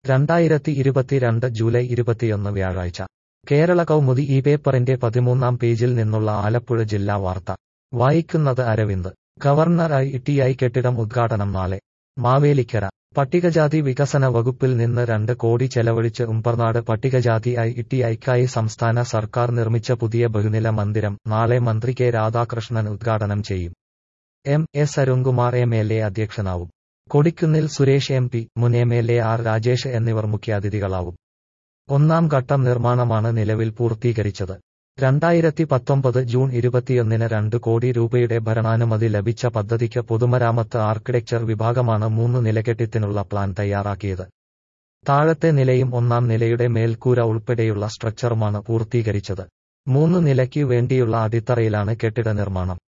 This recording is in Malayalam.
രണ്ടായിരത്തി ഇരുപത്തിരണ്ട് ജൂലൈ ഇരുപത്തിയൊന്ന് വ്യാഴാഴ്ച കേരള കൗമുദി ഈ പേപ്പറിന്റെ പതിമൂന്നാം പേജിൽ നിന്നുള്ള ആലപ്പുഴ ജില്ലാ വാർത്ത വായിക്കുന്നത് അരവിന്ദ് ഗവർണറായി ടിഐ കെട്ടിടം ഉദ്ഘാടനം നാളെ മാവേലിക്കര പട്ടികജാതി വികസന വകുപ്പിൽ നിന്ന് രണ്ട് കോടി ചെലവഴിച്ച് ഉമ്പർനാട് പട്ടികജാതി ഐ ടിഐക്കായി സംസ്ഥാന സർക്കാർ നിർമ്മിച്ച പുതിയ ബഹുനില മന്ദിരം നാളെ മന്ത്രി കെ രാധാകൃഷ്ണൻ ഉദ്ഘാടനം ചെയ്യും M S Arunkumar M L A അധ്യക്ഷനാവും കൊടിക്കുന്നിൽ സുരേഷ് എം പി മുൻ M L A R Rajesh എന്നിവർ മുഖ്യാതിഥികളാവും ഒന്നാം ഘട്ടം നിർമ്മാണമാണ് നിലവിൽ പൂർത്തീകരിച്ചത് രണ്ടായിരത്തി പത്തൊമ്പത് ജൂൺ ഇരുപത്തിയൊന്നിന് രണ്ട് കോടി രൂപയുടെ ഭരണാനുമതി ലഭിച്ച പദ്ധതിക്ക് പൊതുമരാമത്ത് ആർക്കിടെക്ചർ വിഭാഗമാണ് മൂന്ന് നിലകെട്ടിത്തിനുള്ള പ്ലാൻ തയ്യാറാക്കിയത് താഴത്തെ നിലയും ഒന്നാം നിലയുടെ മേൽക്കൂര ഉൾപ്പെടെയുള്ള സ്ട്രക്ചറുമാണ് പൂർത്തീകരിച്ചത് മൂന്ന് നിലയ്ക്കു വേണ്ടിയുള്ള അടിത്തറയിലാണ് കെട്ടിട നിർമ്മാണം